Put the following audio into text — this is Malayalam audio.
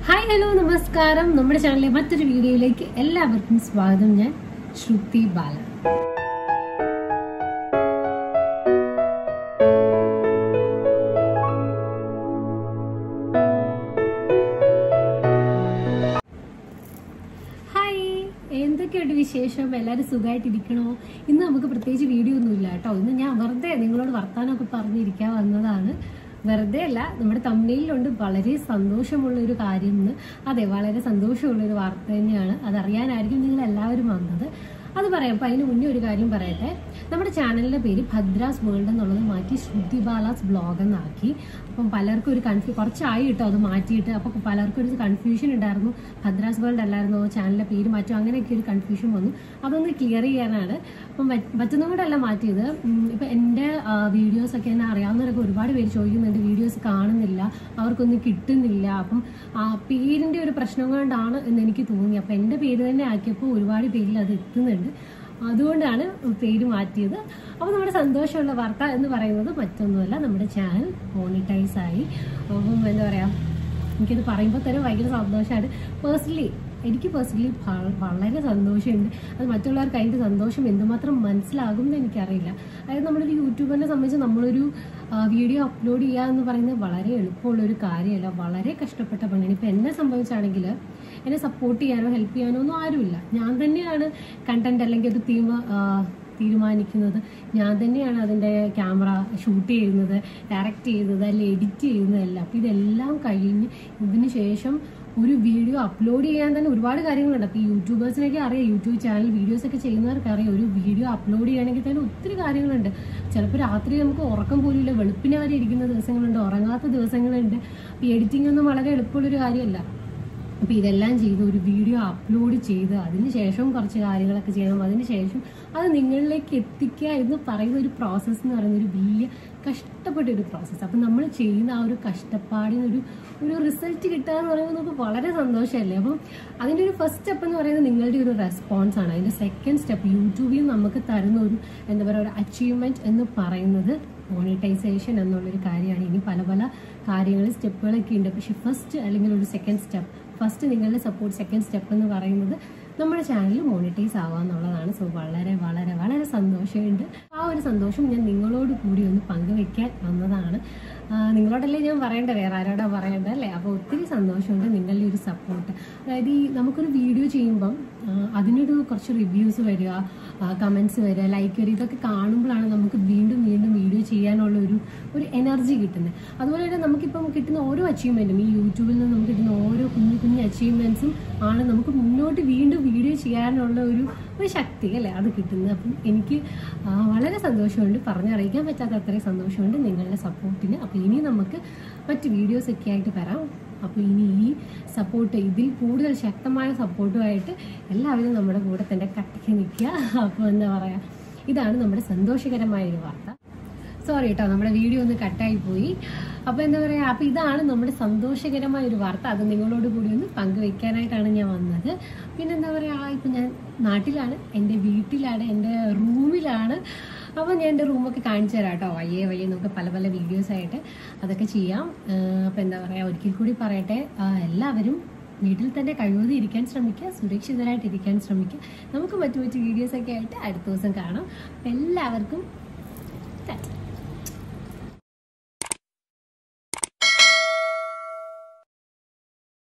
ഹായ് ഹലോ നമസ്കാരം നമ്മുടെ ചാനലിലെ മറ്റൊരു വീഡിയോയിലേക്ക് എല്ലാവർക്കും സ്വാഗതം ഞാൻ ശ്രുതി ബാല ഹായ് എന്തൊക്കെയുണ്ട് വിശേഷം എല്ലാവരും സുഖമായിട്ടിരിക്കണോ ഇന്ന് നമുക്ക് പ്രത്യേകിച്ച് വീഡിയോ ഒന്നുമില്ല കേട്ടോ ഇന്ന് ഞാൻ വെറുതെ നിങ്ങളോട് വർത്താനമൊക്കെ പറഞ്ഞിരിക്കാൻ വന്നതാണ് വെറുതെ അല്ല നമ്മുടെ തമിഴിലുണ്ട് വളരെ സന്തോഷമുള്ള ഒരു കാര്യം എന്ന് അതെ വളരെ സന്തോഷമുള്ള ഒരു വാർത്ത തന്നെയാണ് അതറിയാനായിരിക്കും നിങ്ങൾ എല്ലാവരും വന്നത് അത് പറയാം അപ്പൊ അതിന് മുന്നേ ഒരു കാര്യം പറയട്ടെ നമ്മുടെ ചാനലിന്റെ പേര് ഭദ്രാസ് വേൾഡ് എന്നുള്ളത് മാറ്റി ശ്രുതി ബാലാസ് ബ്ലോഗ് എന്നാക്കി അപ്പം പലർക്കും ഒരു കൺഫ്യൂ കുറച്ചായി കേട്ടോ അത് മാറ്റിയിട്ട് അപ്പൊ പലർക്കും ഒരു കൺഫ്യൂഷൻ ഉണ്ടായിരുന്നു ഭദ്രാസ് വേൾഡ് അല്ലായിരുന്നോ ചാനലിന്റെ പേര് മാറ്റും അങ്ങനെയൊക്കെ ഒരു കൺഫ്യൂഷൻ വന്നു അതൊന്ന് ക്ലിയർ ചെയ്യാനാണ് അപ്പം പറ്റുന്ന കൂടെ അല്ല മാറ്റിയത് ഉം, ഇപ്പൊ എന്റെ വീഡിയോസ് ഒക്കെ എന്നെ അറിയാവുന്നവരൊക്കെ ഒരുപാട് പേര് ചോദിക്കുന്നുണ്ട് വീഡിയോസ് കാണുന്നില്ല അവർക്കൊന്നും കിട്ടുന്നില്ല അപ്പം ആ പേരിന്റെ ഒരു പ്രശ്നം കൊണ്ടാണ് എന്ന് എനിക്ക് തോന്നി അപ്പൊ എന്റെ പേര് തന്നെ ആക്കിയപ്പോൾ ഒരുപാട് പേരിൽ അത് എത്തുന്നുണ്ട് അതുകൊണ്ടാണ് പേര് മാറ്റിയത് അപ്പോൾ നമ്മുടെ സന്തോഷമുള്ള വാർത്ത എന്ന് പറയുന്നത് മറ്റൊന്നുമല്ല നമ്മുടെ ചാനൽ മോണിറ്റൈസ് ആയി അപ്പം എന്താ പറയാ എനിക്കത് പറയുമ്പോൾ തന്നെ ഭയങ്കര സന്തോഷമാണ് പേഴ്സണലി എനിക്ക് പേഴ്സണലി വളരെ സന്തോഷമുണ്ട് അത് മറ്റുള്ളവർക്ക് അതിൻ്റെ സന്തോഷം എന്തുമാത്രം മനസ്സിലാകും എന്ന് എനിക്കറിയില്ല അതായത് നമ്മളൊരു യൂട്യൂബറിനെ സംബന്ധിച്ച് നമ്മളൊരു വീഡിയോ അപ്ലോഡ് ചെയ്യുക എന്ന് പറയുന്നത് വളരെ എളുപ്പമുള്ള ഒരു കാര്യമല്ല വളരെ കഷ്ടപ്പെട്ട പണിയാണ് ഇപ്പം എന്നെ സംബന്ധിച്ചാണെങ്കിൽ എന്നെ സപ്പോർട്ട് ചെയ്യാനോ ഹെൽപ്പ് ചെയ്യാനോ ഒന്നും ആരുമില്ല ഞാൻ തന്നെയാണ് കണ്ടന്റ് അല്ലെങ്കിൽ ഒരു തീം തീരുമാനിക്കുന്നത് ഞാൻ തന്നെയാണ് അതിൻ്റെ ക്യാമറ ഷൂട്ട് ചെയ്യുന്നത് ഡയറക്റ്റ് ചെയ്യുന്നത് അല്ലെങ്കിൽ എഡിറ്റ് ചെയ്യുന്നതെല്ലാം അപ്പം ഇതെല്ലാം കഴിഞ്ഞ് ഇതിന് ശേഷം ഒരു വീഡിയോ അപ്ലോഡ് ചെയ്യാൻ തന്നെ ഒരുപാട് കാര്യങ്ങളുണ്ട് അപ്പോൾ ഈ യൂട്യൂബേഴ്സിനൊക്കെ അറിയാം യൂട്യൂബ് ചാനൽ വീഡിയോസ് ഒക്കെ ചെയ്യുന്നവർക്ക് അറിയാം ഒരു വീഡിയോ അപ്ലോഡ് ചെയ്യണമെങ്കിൽ തന്നെ ഒത്തിരി കാര്യങ്ങളുണ്ട് ചിലപ്പോൾ രാത്രി നമുക്ക് ഉറക്കം പോലും ഇല്ല വെളുപ്പിനെ വരെ ഇരിക്കുന്ന ദിവസങ്ങളുണ്ട് ഉറങ്ങാത്ത ദിവസങ്ങളുണ്ട് അപ്പോൾ എഡിറ്റിംഗ് ഒന്നും വളരെ എളുപ്പമുള്ളൊരു കാര്യമല്ല അപ്പോൾ ഇതെല്ലാം ചെയ്ത് ഒരു വീഡിയോ അപ്ലോഡ് ചെയ്ത് അതിന് ശേഷം കുറച്ച് കാര്യങ്ങളൊക്കെ ചെയ്യണം അതിന് ശേഷം അത് നിങ്ങളിലേക്ക് എത്തിക്കുക എന്ന് പറയുന്ന ഒരു പ്രോസസ്സ് എന്ന് പറയുന്ന ഒരു വലിയ കഷ്ടപ്പെട്ട ഒരു പ്രോസസ്സ് അപ്പം നമ്മൾ ചെയ്യുന്ന ആ ഒരു കഷ്ടപ്പാടിന് ഒരു ഒരു റിസൾട്ട് കിട്ടുക എന്ന് പറയുമ്പോൾ നമുക്ക് വളരെ സന്തോഷമല്ലേ അപ്പം അതിൻ്റെ ഒരു ഫസ്റ്റ് സ്റ്റെപ്പ് എന്ന് പറയുന്നത് നിങ്ങളുടെ ഒരു റെസ്പോൺസ് ആണ് അതിൻ്റെ സെക്കൻഡ് സ്റ്റെപ്പ് യൂട്യൂബിൽ നമുക്ക് തരുന്ന ഒരു എന്താ പറയുക ഒരു അച്ചീവ്മെൻറ്റ് എന്ന് പറയുന്നത് മോണിറ്റൈസേഷൻ എന്നുള്ളൊരു കാര്യമാണ് ഇനി പല പല കാര്യങ്ങൾ സ്റ്റെപ്പുകളൊക്കെ ഉണ്ട് പക്ഷെ ഫസ്റ്റ് അല്ലെങ്കിൽ ഒരു സെക്കൻഡ് സ്റ്റെപ്പ് ഫസ്റ്റ് നിങ്ങളുടെ സപ്പോർട്ട് സെക്കൻഡ് സ്റ്റെപ്പ് എന്ന് പറയുന്നത് നമ്മുടെ ചാനൽ മോണിറ്റൈസ് ആവുക എന്നുള്ളതാണ് സോ വളരെ വളരെ വളരെ സന്തോഷമുണ്ട് ആ ഒരു സന്തോഷം ഞാൻ നിങ്ങളോട് കൂടി ഒന്ന് പങ്കുവെക്കാൻ വന്നതാണ് ആ, നിങ്ങളോടല്ലേ ഞാൻ പറയണ്ട വേറെ ആരോടാ പറയണ്ട അല്ലേ അപ്പോൾ ഒത്തിരി സന്തോഷമുണ്ട് നിങ്ങളുടെ ഒരു സപ്പോർട്ട് അതായത് ഈ നമുക്കൊരു വീഡിയോ ചെയ്യുമ്പം ആ, അതിനൊരു കുറച്ച് റിവ്യൂസ് വരിക കമൻസ് വരിക ലൈക്ക് വരിക ഇതൊക്കെ കാണുമ്പോഴാണ് നമുക്ക് വീണ്ടും വീണ്ടും വീഡിയോ ചെയ്യാനുള്ള ഒരു ഒരു എനർജി കിട്ടുന്നത് അതുപോലെ തന്നെ നമുക്കിപ്പം കിട്ടുന്ന ഓരോ അച്ചീവ്മെൻറ്റും ഈ യൂട്യൂബിൽ നിന്ന് നമുക്ക് കിട്ടുന്ന ഓരോ കുഞ്ഞു കുഞ്ഞു അച്ചീവ്മെൻറ്റ്സും ആണ് നമുക്ക് മുന്നോട്ട് വീണ്ടും വീഡിയോ ചെയ്യാനുള്ള ഒരു ഒരു ശക്തി അല്ലേ അത് കിട്ടുന്നത് അപ്പം എനിക്ക് ആ, വളരെ സന്തോഷമുണ്ട് പറഞ്ഞറിയിക്കാൻ പറ്റാത്ത അത്രയും സന്തോഷമുണ്ട് നിങ്ങളുടെ സപ്പോർട്ടിന് അപ്പോൾ ഇനി നമുക്ക് മറ്റ് വീഡിയോസ് ഒക്കെ ആയിട്ട് വരാം അപ്പോൾ ഇനി ഈ സപ്പോർട്ട് ഇതിൽ കൂടുതൽ ശക്തമായ സപ്പോർട്ടുമായിട്ട് എല്ലാവരും നമ്മുടെ കൂടെ തന്നെ കട്ടിക്ക് നിൽക്കുക അപ്പോൾ എന്താ പറയുക ഇതാണ് നമ്മുടെ സന്തോഷകരമായ ഒരു വാർത്ത സോറി കേട്ടോ നമ്മുടെ വീഡിയോ ഒന്ന് കട്ടായി പോയി അപ്പോൾ എന്താ പറയുക അപ്പോൾ ഇതാണ് നമ്മുടെ സന്തോഷകരമായ ഒരു വാർത്ത അത് നിങ്ങളോട് കൂടി ഒന്ന് പങ്കുവെക്കാനായിട്ടാണ് ഞാൻ വന്നത് പിന്നെ എന്താ പറയുക ഇപ്പം ഞാൻ നാട്ടിലാണ് എൻ്റെ വീട്ടിലാണ് എൻ്റെ റൂമിലാണ് അപ്പോൾ ഞാൻ എൻ്റെ റൂമൊക്കെ കാണിച്ചു തരാം കേട്ടോ വയ്യേ വയ്യേ നമുക്ക് പല പല വീഡിയോസ് ആയിട്ട് അതൊക്കെ ചെയ്യാം അപ്പോൾ എന്താ പറയുക ഒരിക്കൽ കൂടി പറയട്ടെ ആ, എല്ലാവരും വീട്ടിൽ തന്നെ കഴിവതും ഇരിക്കാൻ ശ്രമിക്കുക സുരക്ഷിതരായിട്ട് ഇരിക്കാൻ ശ്രമിക്കുക നമുക്ക് മറ്റു മറ്റു വീഡിയോസൊക്കെ ആയിട്ട് അടുത്ത ദിവസം കാണാം അപ്പോൾ എല്ലാവർക്കും ടാറ്റ